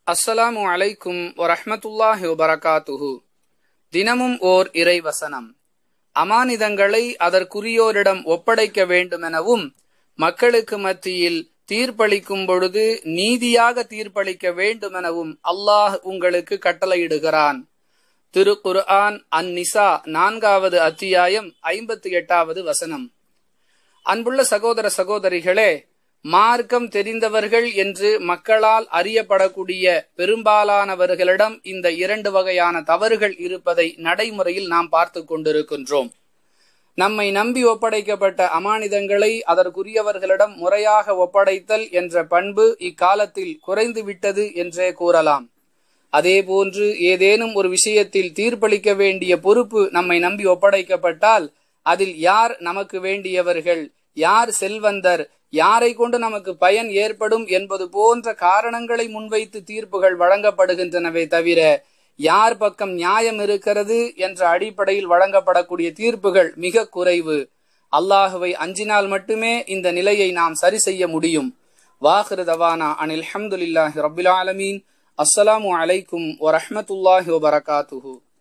அஸ்ஸலாமு அலைக்கும் வரஹ்மத்துல்லாஹி வபரகாத்துஹு தினமும் ஓர் இறைவசனம் அமானிதங்களை அதற்குரியோரிடம் ஒப்படைக்க வேண்டுமெனவும் மக்களுக்கு மத்தியில் தீர்ப்பளிக்கும் பொழுது நீதியாக தீர்ப்பளிக்க வேண்டுமெனவும் அல்லாஹ் உங்களுக்கு கட்டளையிடுகிறான் திரு குர்ஆன் அன் நிசா நான்காவது அத்தியாயம் ஐம்பத்தி எட்டாவது வசனம் அன்புள்ள சகோதர சகோதரிகளே மார்க்கம் தெரிந்தவர்கள் என்று மக்களால் அறியப்படக்கூடிய பெரும்பாலானவர்களிடம் இந்த இரண்டு வகையான தவறுகள் இருப்பதை நடைமுறையில் நாம் பார்த்து கொண்டிருக்கின்றோம் நம்மை நம்பி ஒப்படைக்கப்பட்ட அமானிதங்களை அதற்குரியவர்களிடம் முறையாக ஒப்படைத்தல் என்ற பண்பு இக்காலத்தில் குறைந்து விட்டது என்றே கூறலாம் அதேபோன்று ஏதேனும் ஒரு விஷயத்தில் தீர்ப்பளிக்க வேண்டிய பொறுப்பு நம்மை நம்பி ஒப்படைக்கப்பட்டால் அதில் யார் நமக்கு வேண்டியவர்கள் யார் செல்வந்தர் யாரை கொண்டு நமக்கு பயன் ஏற்படும் என்பது போன்ற காரணங்களை முன்வைத்து தீர்ப்புகள் வழங்கப்படுகின்றனவே தவிர யார் பக்கம் நியாயம் இருக்கிறது என்ற அடிப்படையில் வழங்கப்படக்கூடிய தீர்ப்புகள் மிக குறைவு அல்லாஹுவை அஞ்சினால் மட்டுமே இந்த நிலையை நாம் சரி செய்ய முடியும் வாஹிரு தவானா அனில் அஹமதுல்லாஹி ரபுல் ஆலமீன் அஸ்ஸலாமு அலைக்கும் வரஹமத்துல்லாஹி வபரகாத்துஹு